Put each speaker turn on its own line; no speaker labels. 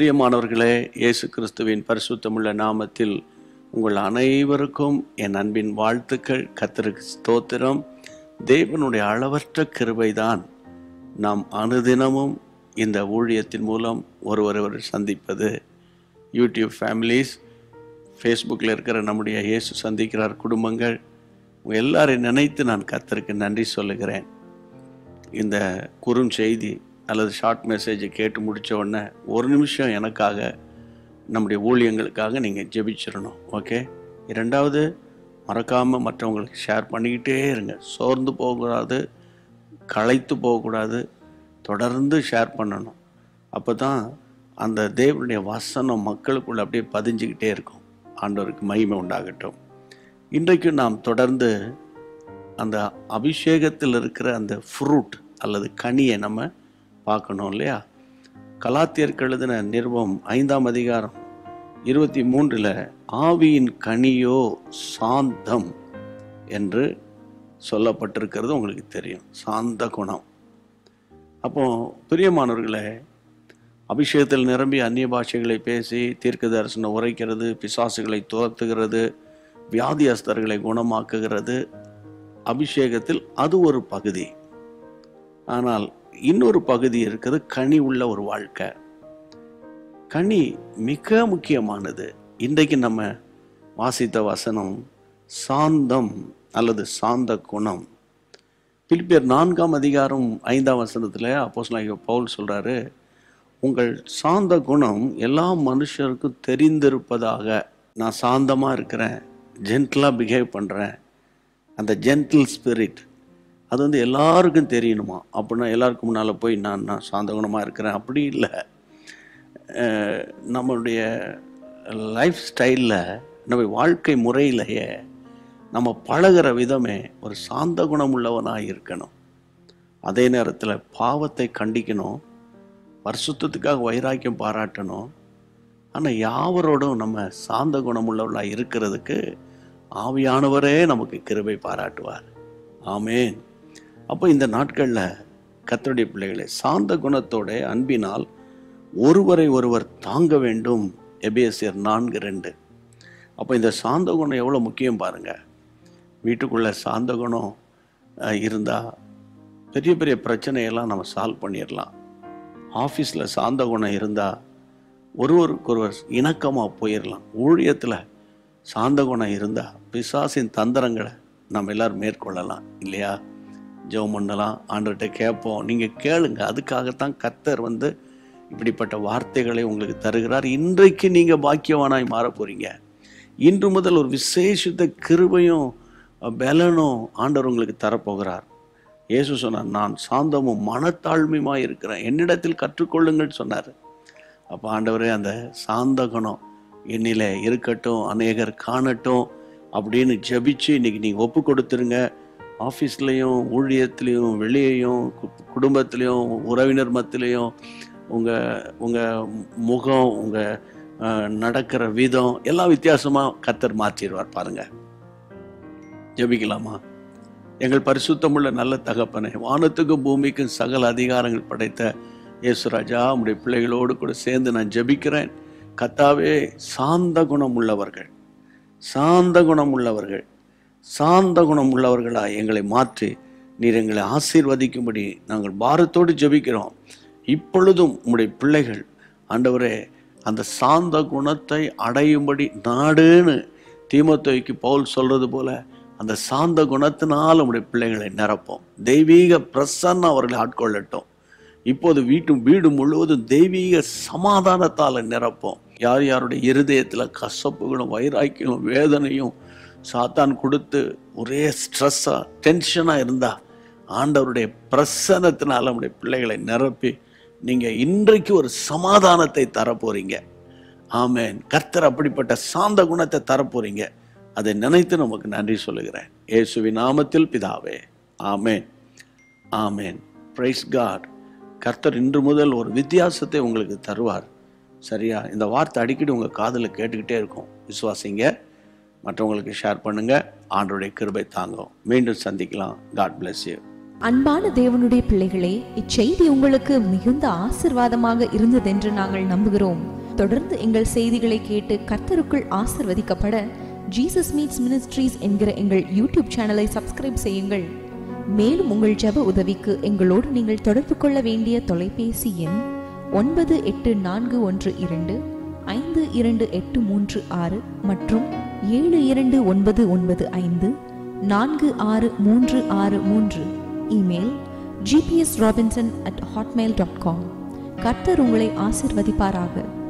பிரியமானவர்களே இயேசு கிறிஸ்துவின் பரிசுத்தமுள்ள நாமத்தில் உங்கள் அனைவருக்கும் என் அன்பின் வாழ்த்துக்கள் கத்தருக்கு ஸ்தோத்திரம் தேவனுடைய அளவற்ற கிருபைதான் நாம் அனுதினமும் இந்த ஊழியத்தின் மூலம் ஒருவரொரு சந்திப்பது யூடியூப் ஃபேமிலிஸ் ஃபேஸ்புக்கில் இருக்கிற நம்முடைய இயேசு சந்திக்கிறார் குடும்பங்கள் உங்க எல்லாரையும் நினைத்து நான் கத்தருக்கு நன்றி சொல்லுகிறேன் இந்த குறுஞ்செய்தி அல்லது ஷார்ட் மெசேஜை கேட்டு முடிச்ச உடனே ஒரு நிமிஷம் எனக்காக நம்முடைய ஊழியங்களுக்காக நீங்கள் ஜெபிச்சிடணும் ஓகே இரண்டாவது மறக்காமல் மற்றவங்களுக்கு ஷேர் பண்ணிக்கிட்டே இருங்க சோர்ந்து போகக்கூடாது களைத்து போகக்கூடாது தொடர்ந்து ஷேர் பண்ணணும் அப்போ தான் அந்த தேவனுடைய வசனம் மக்களுக்குள்ள அப்படியே பதிஞ்சுக்கிட்டே இருக்கும் ஆண்டவருக்கு மகிமை உண்டாகட்டும் இன்றைக்கு நாம் தொடர்ந்து அந்த அபிஷேகத்தில் இருக்கிற அந்த ஃப்ரூட் அல்லது கனியை நம்ம பார்க்கணும் இல்லையா கலாத்தியருக்கு எழுதின நிருபம் ஐந்தாம் அதிகாரம் இருபத்தி மூன்றில் ஆவியின் கனியோ சாந்தம் என்று சொல்லப்பட்டிருக்கிறது உங்களுக்கு தெரியும் சாந்த குணம் அப்போ பிரியமானவர்களே அபிஷேகத்தில் நிரம்பி அந்நிய பாஷைகளை பேசி தீர்க்க தரிசனம் உரைக்கிறது பிசாசுகளை துரத்துகிறது வியாதியஸ்தர்களை குணமாக்குகிறது அபிஷேகத்தில் அது ஒரு பகுதி ஆனால் இன்னொரு பகுதி இருக்குது கனி உள்ள ஒரு வாழ்க்கை கனி மிக முக்கியமானது இன்றைக்கு நம்ம வாசித்த வசனம் சாந்தம் அல்லது சாந்த குணம் பிலிப்பியர் நான்காம் அதிகாரம் ஐந்தாம் வசனத்தில் அப்போஸ் பவுல் சொல்றாரு உங்கள் சாந்த குணம் எல்லா மனுஷருக்கும் தெரிந்திருப்பதாக நான் சாந்தமாக இருக்கிறேன் ஜென்டிலாக பிஹேவ் பண்ணுறேன் அந்த ஜென்டில் ஸ்பிரிட் அது வந்து எல்லாருக்கும் தெரியணுமா அப்படின்னா எல்லாருக்கும் முன்னால் போய் நான் நான் சாந்த குணமாக இருக்கிறேன் அப்படி இல்லை அஹ் நம்மளுடைய லைஃப் ஸ்டைலில் நம்ம வாழ்க்கை முறையிலேயே நம்ம பழகுற விதமே ஒரு சாந்த குணம் உள்ளவனாக இருக்கணும் அதே நேரத்தில் பாவத்தை கண்டிக்கணும் பரிசுத்தத்துக்காக வைராக்கியம் பாராட்டணும் ஆனால் யாவரோடும் நம்ம சாந்த குணம் உள்ளவர்களாக இருக்கிறதுக்கு ஆவியானவரே நமக்கு கிருபை பாராட்டுவார் ஆமேன் அப்போ இந்த நாட்களில் கத்தருடைய பிள்ளைகளை சாந்த குணத்தோட அன்பினால் ஒருவரை ஒருவர் தாங்க வேண்டும் எபேசியர் நான்கு ரெண்டு அப்போ இந்த சாந்த குணம் எவ்வளோ முக்கியம் பாருங்க வீட்டுக்குள்ளே சாந்த குணம் இருந்தால் பெரிய பெரிய பிரச்சனையெல்லாம் நம்ம சால்வ் பண்ணிடலாம் ஆஃபீஸில் சாந்த குணம் இருந்தால் ஒருவருக்கொருவர் இணக்கமாக போயிடலாம் ஊழியத்தில் சாந்த குணம் இருந்தால் பிசாசின் தந்திரங்களை நம்ம எல்லாரும் மேற்கொள்ளலாம் இல்லையா ஜெபம் பண்ணலாம் ஆண்டுகிட்ட கேட்போம் நீங்கள் கேளுங்க அதுக்காகத்தான் கத்தர் வந்து இப்படிப்பட்ட வார்த்தைகளை உங்களுக்கு தருகிறார் இன்றைக்கு நீங்கள் பாக்கியவானாய் மாற போகிறீங்க இன்று முதல் ஒரு விசேஷித்த கிருபையும் பலனும் ஆண்டவர் உங்களுக்கு தரப்போகிறார் இயேசு சொன்னார் நான் சாந்தமும் மனத்தாழ்மையுமாய் இருக்கிறேன் என்னிடத்தில் கற்றுக்கொள்ளுங்கள் சொன்னார் அப்போ ஆண்டவரே அந்த சாந்த குணம் என்னில இருக்கட்டும் அநேகர் காணட்டும் அப்படின்னு ஜபிச்சு இன்னைக்கு நீங்கள் ஒப்பு கொடுத்துருங்க ஆஃபீஸ்லேயும் ஊழியத்துலேயும் வெளியேயும் குடும்பத்துலேயும் உறவினர் மத்திலையும் உங்கள் உங்கள் முகம் உங்கள் நடக்கிற விதம் எல்லாம் வித்தியாசமாக கத்தர் மாற்றிடுவார் பாருங்கள் ஜபிக்கலாமா எங்கள் பரிசுத்தமுள்ள நல்ல தகப்பனை வானத்துக்கும் பூமிக்கும் சகல அதிகாரங்கள் படைத்த இயேசுராஜா உடைய பிள்ளைகளோடு கூட சேர்ந்து நான் ஜபிக்கிறேன் கத்தாவே சாந்த குணம் உள்ளவர்கள் சாந்த குணம் உள்ளவர்கள் சாந்த குணம் உள்ளவர்களா எங்களை மாற்றி நீர் எங்களை ஆசீர்வதிக்கும்படி நாங்கள் பாரத்தோடு ஜெபிக்கிறோம் இப்பொழுதும் உம்முடைய பிள்ளைகள் ஆண்டவரே அந்த சாந்த குணத்தை அடையும்படி நாடுன்னு தீமத்தோய்க்கு பவுல் சொல்றது போல அந்த சாந்த குணத்தினால் உம்முடைய பிள்ளைகளை நிரப்போம் தெய்வீக பிரசன்னம் அவர்களை ஆட்கொள்ளட்டும் இப்போது வீட்டு வீடு முழுவதும் தெய்வீக சமாதானத்தால் நிரப்போம் யார் யாருடைய இருதயத்தில் கசப்புகளும் வைராக்கியம் வேதனையும் சாத்தான் கொடுத்து ஒரே ஸ்ட்ரெஸ்ஸாக டென்ஷனாக இருந்தால் ஆண்டவருடைய பிரசனத்தினால் நம்முடைய பிள்ளைகளை நிரப்பி நீங்கள் இன்றைக்கு ஒரு சமாதானத்தை தரப்போறீங்க ஆமேன் கர்த்தர் அப்படிப்பட்ட சாந்த குணத்தை தரப்போறீங்க அதை நினைத்து நமக்கு நன்றி சொல்லுகிறேன் இயேசுவின் நாமத்தில் பிதாவே ஆமேன் ஆமேன் பிரைஸ் காட் கர்த்தர் இன்று முதல் ஒரு வித்தியாசத்தை உங்களுக்கு தருவார் சரியா இந்த வார்த்தை அடிக்கடி உங்கள் காதில் கேட்டுக்கிட்டே இருக்கும் விசுவாசிங்க மற்றவங்களுக்கு ஷேர் பண்ணுங்க ஆண்டோடைய கிருபை தாங்கும் மீண்டும் சந்திக்கலாம் காட் bless you
அன்பான தேவனுடைய பிள்ளைகளே இச்செய்தி உங்களுக்கு மிகுந்த ஆசிர்வாதமாக இருந்ததென்று நாங்கள் நம்புகிறோம் தொடர்ந்து எங்கள் செய்திகளை கேட்டு கர்த்தருக்குள் ஆசிர்வதிக்கப்பட ஜீசஸ் மீட்ஸ் மினிஸ்ட்ரீஸ் என்கிற எங்கள் யூடியூப் சேனலை சப்ஸ்கிரைப் செய்யுங்கள் மேலும் உங்கள் ஜெப உதவிக்கு எங்களோடு நீங்கள் தொடர்பு கொள்ள வேண்டிய தொலைபேசி எண் ஒன்பது எட்டு நான்கு ஒன்று இரண்டு ஐந்து இரண்டு எட்டு மூன்று ஆறு மற்றும் ஏழு இரண்டு ஒன்பது ஒன்பது ஐந்து நான்கு ஆறு மூன்று ஆறு மூன்று email GPS Robinson at Hotmail dot com கர்த்தர் உங்களை ஆசிர்வதிப்பாராக